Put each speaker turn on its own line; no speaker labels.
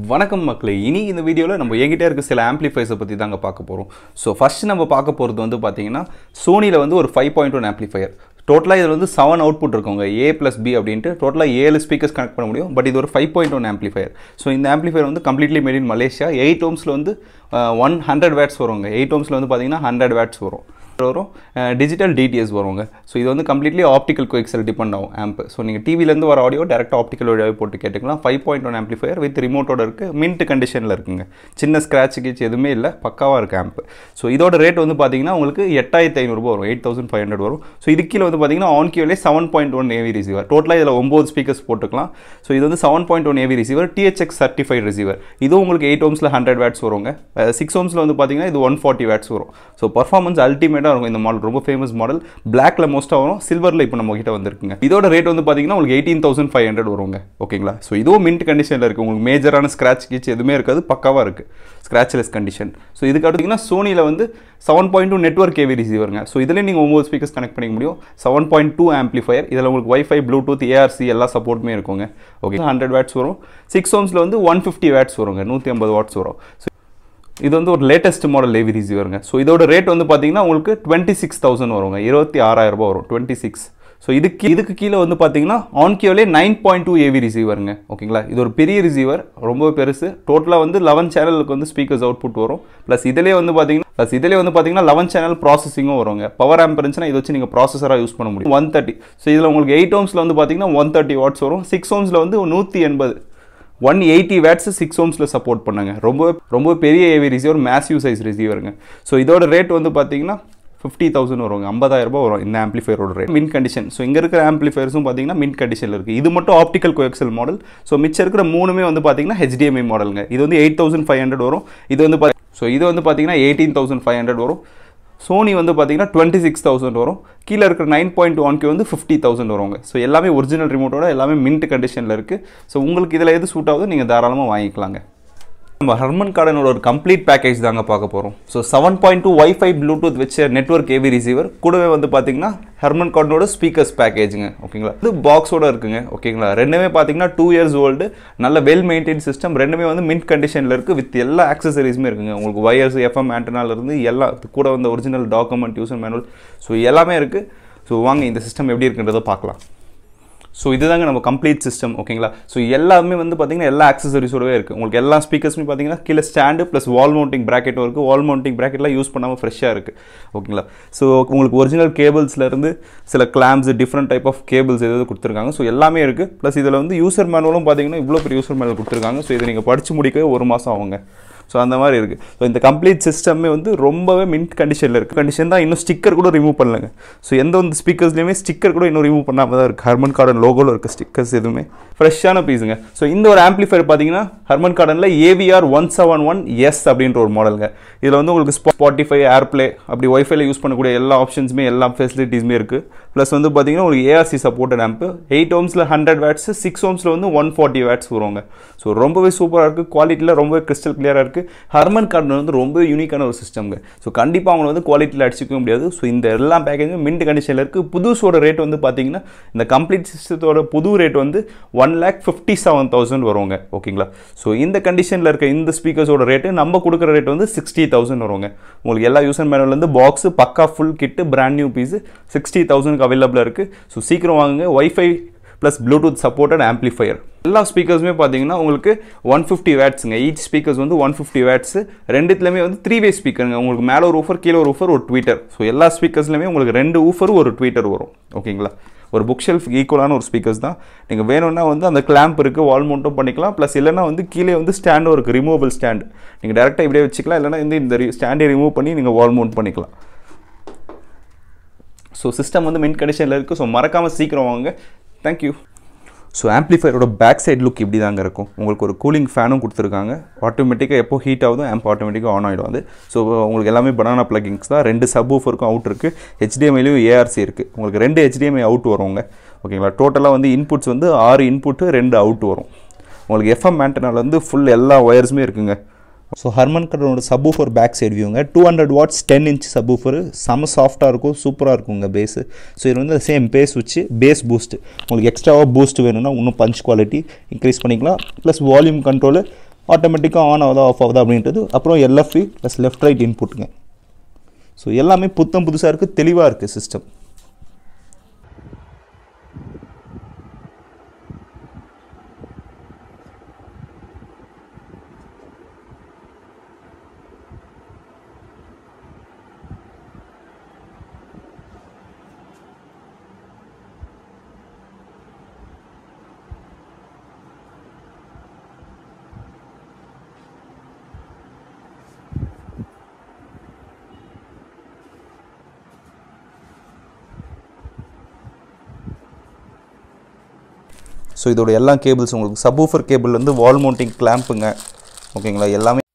வணக்கம் மக்களே இனி இந்த வீடியோவில் நம்ம என்கிட்ட இருக்க சில ஆம்ப்ளிஃபைஸை பற்றி தாங்க பார்க்க போகிறோம் ஸோ ஃபர்ஸ்ட் நம்ம பார்க்க போகிறது வந்து பார்த்தீங்கன்னா சோனியில் வந்து ஒரு ஃபைவ் பாயிண்ட் ஒன் ஆம்ப்ளிஃபையர் டோட்டலாக இதில் வந்து செவன் அவுட்புட் இருக்குங்க ஏ ப்ளஸ் பி அப்படின்ட்டு டோட்டலாக ஏழு ஸ்பீக்கர்ஸ் கனெக்ட் பண்ண முடியும் பட் இது ஒரு five point one amplifier so இந்த ஆம்ப்ளிஃபையர் வந்து completely made in Malaysia eight ஓம்ஸில் வந்து ஒன் ஹண்ட்ரட் வேட்ஸ் வருவாங்க எயிட் ஓம்ஸில் வந்து பார்த்தீங்கன்னா ஹண்ட்ரட் வேட்ஸ் வரும் வரும் டிஜிட்டல் டிடிஎஸ் வருவாங்க ஸோ இது வந்து கம்ப்ளீட்லி ஆப்டிக்கல் கோஎக்ஸல் டிபெண்ட் ஆகும் ஆம்ப் ஸோ நீங்கள் டிவிலேருந்து வர ஆடியோ டேரெக்டாக ஆப்டிக்கல் வழியாகவே போட்டு கேட்டுக்கலாம் five point one amplifier with ரிமோட்டோட இருக்குது மின்ட் கண்டிஷனில் இருக்குங்க சின்ன ஸ்க்ராட்ச் கிச் எதுவுமே இல்லை பக்காவாக இருக்குது ஆம்ப் ஸோ இதோட ரேட் வந்து பார்த்தீங்கன்னா உங்களுக்கு எட்டாயிரத்தி ஐநூறுபா வரும் எயிட் தௌசண்ட் ஃபைவ் ஹண்ட்ரட் வரும் ஸோ இது கீழே வந்து பார்த்தீங்கன்னா ஆன் கியூலே seven point one AV receiver டோட்டலாக இதில் ஒம்பது ஸ்பீக்கர்ஸ் போட்டுக்கலாம் ஸோ இது வந்து seven point one AV receiver THX certified receiver இதுவும் உங்களுக்கு எயிட் ஓம்ஸில் ஹண்ட்ரட் வேட்ஸ் வருங்க சிக்ஸ் ஓம்ஸில் வந்து பார்த்தீங்கன்னா இது ஒன் ஃபார்ட்டி வேட்ஸ் வரும் ஸோ பர்ஃபார்மன்ஸ் அல்டிமேட்டாக இருக்கும் இந்த மாடல் ரொம்ப ஃபேமஸ் மாடல் பிளாக்ல மோஸ்ட்டாக வரும் சில்வரில் இப்போ நம்ம கிட்ட வந்திருக்குங்க இதோட ரேட் வந்து பார்த்தீங்கன்னா உங்களுக்கு எயிட்டீன் தௌசண்ட் ஃபைவ் ஹண்ட்ரட் வருங்க ஓகேங்களா ஸோ இதுவும் மின்ட் கண்டிஷனில் இருக்குது உங்களுக்கு மேஜரான ஸ்க்ராட்ச் கீச் எதுவுமே இருக்காது பக்காவாக இருக்குது ஸ்க்ராட்ச்லெஸ் கண்டிஷன் ஸோ இதுக்கு அடுத்தீங்கன்னா சோனியில் வந்து செவன் பாயிண்ட் டூ நெட்ஒர்க் கேவி ரிசீவருங்க ஸோ இதில் நீங்கள் ஒம்பது ஸ்பீக்கர்ஸ் கனெக்ட் பண்ணிக்க முடியும் செவன் பாயிண்ட் டூ ஆம்ப்ளிஃபயர் இதில் உங்களுக்கு வைஃபை ப்ளூடூத் ஏஆர்சி எல்லா சப்போர்ட்டுமே இருக்குங்க ஓகே ஹண்ட்ரட் வேட்ஸ் வரும் சிக்ஸ் ஓம்ஸில் வந்து ஒன் ஃபிஃப்டி வேட்ஸ் வருங்க நூற்றி ஐம்பது வாட்ஸ் வரும் ஸோ இது வந்து ஒரு லேட்டஸ்ட் மாடல் ஏவி ரிசீவருங்க ஸோ இதோட ரேட் வந்து பார்த்தீங்கன்னா உங்களுக்கு டுவெண்ட்டி சிக்ஸ் தௌசண்ட் வருங்க இருபத்தி ஆறாயிரம் ரூபாய் வரும் டுவெண்ட்டி சிக்ஸ் ஸோ இதுக்கு இதுக்கு கீழே வந்து பார்த்தீங்கன்னா ஆன்கியோலே நைன் பாயிண்ட் டூ ஏவி ரிசீவருங்க ஓகேங்களா இது ஒரு பெரிய ரிசீவர் ரொம்ப பெருசு டோட்டலாக வந்து லெவன் சேனலுக்கு வந்து ஸ்பீக்கர்ஸ் அவுட்புட் வரும் ப்ளஸ் இதிலே வந்து பார்த்தீங்கன்னா ப்ளஸ் இதிலே வந்து பார்த்தீங்கன்னா லெவன் சேனல் ப்ராசஸிங்கும் வருங்க பவர் ஆம்ப் இருந்துச்சுன்னா இதை வச்சு நீங்கள் ப்ராசஸராக யூஸ் பண்ண முடியும் ஒன் தேர்ட்டி ஸோ இதில் உங்களுக்கு எயிட் ஓம்ஸில் வந்து பார்த்தீங்கன்னா ஒன் தேர்ட்டி வாட்ஸ் வரும் சிக்ஸ் ஓம்ஸில் வந்து நூற்றி எண்பது ஒன் எயிட்டி வேட்ஸ் சிக்ஸ் ஓம்ஸில் சப்போர்ட் பண்ணாங்க ரொம்ப ரொம்ப பெரிய ஏவி ரிசீவர் மேசிவ் சைஸ் ரிசீவருங்க ஸோ இதோட ரேட் வந்து பார்த்தீங்கன்னா ஃபிஃப்டி தௌசண்ட் வருவாங்க ஐம்பதாயிரம் ரூபாய் வரும் இந்த ஆம்ப்ளிஃபையரோட ரேட் மின் கண்டிஷன் ஸோ இங்கே இருக்கிற ஆம்ப்ளிஃபயர்ஸும் பார்த்தீங்கன்னா மின் கண்டிஷனில் இருக்குது இது மட்டும் ஆப்டிக்கல் கோஎக்சல் மாடல் ஸோ மிச்சம் இருக்கிற மூணுமே வந்து பார்த்தீங்கன்னா ஹெச்டிஎம்ஐ மாடலுங்க இது வந்து எயிட் தௌசண்ட் ஃபைவ் ஹண்ட்ரட் வரும் இது வந்து ஸோ இது வந்து பார்த்தீங்கன்னா எயிட்டீன் தௌசண்ட் ஃபைவ் ஹண்ட்ரட் வரும் சோனி வந்து பார்த்தீங்கன்னா டுவெண்ட்டி சிக்ஸ் தௌசண்ட் வரும் கீழே இருக்கிற நைன் பாயிண்ட் ஒன்க்கு வந்து ஃபிஃப்டி தௌசண்ட் வருவாங்க ஸோ எல்லாமே ஒரிஜினல் ரிமோட்டோட எல்லாமே மின்ட் கண்டிஷனில் இருக்குது ஸோ உங்களுக்கு இதில் எது சூட் ஆகுதோ நீங்கள் தாராளமாக வாங்கிக்கலாங்க நம்ம ஹர்மன் கார்டனோட ஒரு கம்ப்ளீட் பேக்கேஜ் தாங்க பார்க்க போகிறோம் so seven point two wifi Bluetooth வச்ச நெட்ஒர்க் ஏவி ரிசீவர் கூடவே வந்து பார்த்தீங்கன்னா ஹர்மன் கார்டனோட ஸ்பீக்கர்ஸ் பேக்கேஜுங்க ஓகேங்களா இது பாக்ஸோட இருக்குங்க ஓகேங்களா ரெண்டுமே பார்த்தீங்கன்னா டூ இயர்ஸ் ஓல்டு நல்ல வெல் மெயின்டைன் சிஸ்டம் ரெண்டுமே வந்து மின்ட் கண்டிஷனில் இருக்குது வித் எல்லா ஆக்சசரிஸுமே இருக்குங்க உங்களுக்கு வயர்ஸ் எஃப்எம் ஆண்டனாலேருந்து எல்லா கூட வந்த original document user manual so எல்லாமே இருக்குது ஸோ வாங்க இந்த சிஸ்டம் எப்படி இருக்குன்றதை பார்க்கலாம் ஸோ இதுதாங்க நம்ம கம்ப்ளீட் சிஸ்டம் ஓகேங்களா ஸோ எல்லாமே வந்து பார்த்தீங்கன்னா எல்லா ஆக்சசரிஸோடவே இருக்குது உங்களுக்கு எல்லா ஸ்பீக்கர்ஸுமே பார்த்தீங்கன்னா கீழே ஸ்டாண்டு ப்ளஸ் வால் மவுண்டிங் ப்ராக்கெட்டும் இருக்குது வால் மவுண்டிங் ப்ராக்கெட்லாம் யூஸ் பண்ணாமல் ஃப்ரெஷ்ஷாக இருக்குது ஓகேங்களா ஸோ உங்களுக்கு ஒரிஜினல் கேபிள்ஸ்லேருந்து சில clamps different type of cables எதாவது கொடுத்துருக்காங்க ஸோ எல்லாமே இருக்குது ப்ளஸ் இதில் வந்து யூசர் மேனுவலும் பார்த்தீங்கன்னா இவ்வளோ பெரிய யூசர் மேனுவல் கொடுத்துருக்காங்க ஸோ இதை நீங்கள் படித்து முடிக்கவே ஒரு மாதம் ஆகுங்க ஸோ அந்த மாதிரி இருக்குது ஸோ இந்த கம்ப்ளீட் சிஸ்டமே வந்து ரொம்பவே மின்ட் கண்டிஷனில் இருக்குது கண்டிஷன் தான் இன்னும் ஸ்டிக்கர் கூட ரிமூவ் பண்ணலங்க ஸோ எந்த வந்து ஸ்பீக்கர்ஸ்லையுமே ஸ்டிக்கர் கூட இன்னும் ரிமூவ் பண்ணாமல் தான் இருக்குது ஹர்மன் கார்டன் லோகோவில் இருக்க ஸ்டிக்கர்ஸ் எதுவுமே ஃப்ரெஷ்ஷான பீஸுங்க ஸோ இந்த ஒரு ஆம்ப்ளிஃபையர் பார்த்தீங்கன்னா ஹர்மன் கார்டனில் AVR one seven one S அப்படின்ற ஒரு மாடலுங்க இதில் வந்து உங்களுக்கு ஸ்பாட்டிஃபை ஏர்ப்ளே அப்படி ஒய்ஃபைல யூஸ் பண்ணக்கூடிய எல்லா ஆப்ஷன்ஸுமே எல்லா ஃபெசிலிட்டிஸுமே இருக்குது ப்ளஸ் வந்து பார்த்தீங்கன்னா உங்களுக்கு ஏஆர்சி சப்போர்ட்டட் ஆம்ப்பு எயிட் ஓம்ஸில் ஹண்ட்ரட் வேட்ஸ் சிக்ஸ் ஓம்ஸில் வந்து ஒன் ஃபார்ட்டி வேட்ஸ் வருவாங்க ஸோ ரொம்பவே சூப்பராக இருக்குது குவாலிட்டியில் ரொம்பவே கிறிஸ்டல் கிளியராக இருக்குது ஹர்மன் கார்டன் வந்து ரொம்ப யூனிக்கான ஒரு சிஸ்டம்ங்க ஸோ கண்டிப்பாக அவங்களை வந்து குவாலிட்டியில் அடிச்சிக்க முடியாது ஸோ இந்த எல்லா பேக்கேஜும் மின்ட் கண்டிஷனில் இருக்குது புதுசோட ரேட் வந்து பார்த்தீங்கன்னா இந்த கம்ப்ளீட் சிஸ்டத்தோட புது ரேட் வந்து one lakh fifty seven thousand வருவாங்க ஓகேங்களா ஸோ இந்த கண்டிஷனில் இருக்க இந்த ஸ்பீக்கர்ஸோட ரேட்டு நம்ம கொடுக்குற ரேட் வந்து சிக்ஸ்டி தௌசண்ட் வருவாங்க உங்களுக்கு எல்லா யூசர் மேனுவலேருந்து பாக்ஸு பக்கா full kit brand new piece sixty தௌசண்ட்க்கு அவைலபிளாக இருக்குது ஸோ சீக்கிரம் வாங்குங்க wifi plus Bluetooth supported amplifier எல்லா ஸ்பீக்கர்ஸுமே பார்த்தீங்கன்னா உங்களுக்கு ஒன் ஃபிஃப்டி வேட்ஸுங்க ஈச் ஸ்பீக்கர்ஸ் வந்து ஒன் ஃபிஃப்டி வேட்ஸு ரெண்டுத்துலேயுமே வந்து த்ரீ வே ஸ்பீக்கருங்க உங்களுக்கு மேலே ஒரு ஊஃபர் கீழே ஒரு ஊஃபர் ஒரு ட்வீட்டர் ஸோ எல்லா ஸ்பீக்கர்ஸ்லையுமே உங்களுக்கு ரெண்டு ஊஃபரும் ஒரு ட்வீட்டர் வரும் ஓகேங்களா ஒரு புக் ஷெல்ஃப் ஈக்குவலான ஒரு ஸ்பீக்கர்ஸ் தான் நீங்கள் வேணும்னா வந்து அந்த கிளாம்ப் இருக்குது வால் மவுண்ட்டும் பண்ணிக்கலாம் ப்ளஸ் இல்லைனா வந்து கீழே வந்து ஸ்டாண்டும் இருக்குது ரிமூவபிள் ஸ்டாண்ட் நீங்கள் டேரெக்டாக இப்படியே வச்சுக்கலாம் இல்லைனா இந்த இந்த ஸ்டாண்டை ரிமூவ் பண்ணி நீங்கள் வால் மவுண்ட் பண்ணிக்கலாம் ஸோ சிஸ்டம் வந்து மின் கண்டிஷனில் இருக்குது ஸோ மறக்காமல் சீக்கிரம் வாங்க தேங்க்யூ ஸோ ஆம்ப்ளிஃபையரோட பேக் சைட் லுக் இப்படி தாங்க இருக்கும் உங்களுக்கு ஒரு கூலிங் ஃபேனும் கொடுத்துருக்காங்க ஆட்டோமேட்டிக்காக எப்போ ஹீட் ஆகுதோ ஆம்ப் ஆட்டோமேட்டிக்காக ஆன் ஆகிடும் அது ஸோ உங்களுக்கு எல்லாமே பனானா ப்ளகிங்ஸ் தான் ரெண்டு சப் ஊஃபருக்கும் அவுட் இருக்குது ஹெச்டிஎம்ஐலையும் ஏஆர்சி இருக்குது உங்களுக்கு ரெண்டு ஹெச்டிஎம்ஐ அவுட் வருவாங்க ஓகேங்களா டோட்டலாக வந்து இன்புட்ஸ் வந்து ஆறு இன்புட்டு ரெண்டு அவுட் வரும் உங்களுக்கு எஃப்எம் மேண்டனால் வந்து ஃபுல் எல்லா ஒயர்ஸுமே இருக்குங்க
ஸோ ஹர்மன் கட்டனோட சப்வூஃபர் பேக் சைடு வியூங்க two hundred watts ten inch subwoofer செம சாஃப்ட்டாக இருக்கும் சூப்பராக இருக்குங்க பேஸு ஸோ இது வந்து சேம் பேஸ் வச்சு பேஸ் பூஸ்ட் உங்களுக்கு எக்ஸ்ட்ராவாக பூஸ்ட் வேணும்னா இன்னும் பஞ்ச் குவாலிட்டி இன்க்ரீஸ் பண்ணிக்கலாம் ப்ளஸ் வால்யூம் கண்ட்ரோலு ஆட்டோமேட்டிக்காக ஆன் ஆகுதா ஆஃப் ஆகுதா அப்படின்றது அப்புறம் எல்எஃப்இ ப்ளஸ் லெஃப்ட் ரைட் இன்புட்டுங்க ஸோ எல்லாமே புத்தம் புதுசாக இருக்குது தெளிவாக இருக்குது சிஸ்டம் ஸோ இதோட எல்லா கேபிள்ஸ் உங்களுக்கு சப்வூஃபர் கேபிள் வந்து வால் மவுண்டிங் கிளாம்புங்க ஓகேங்களா எல்லாமே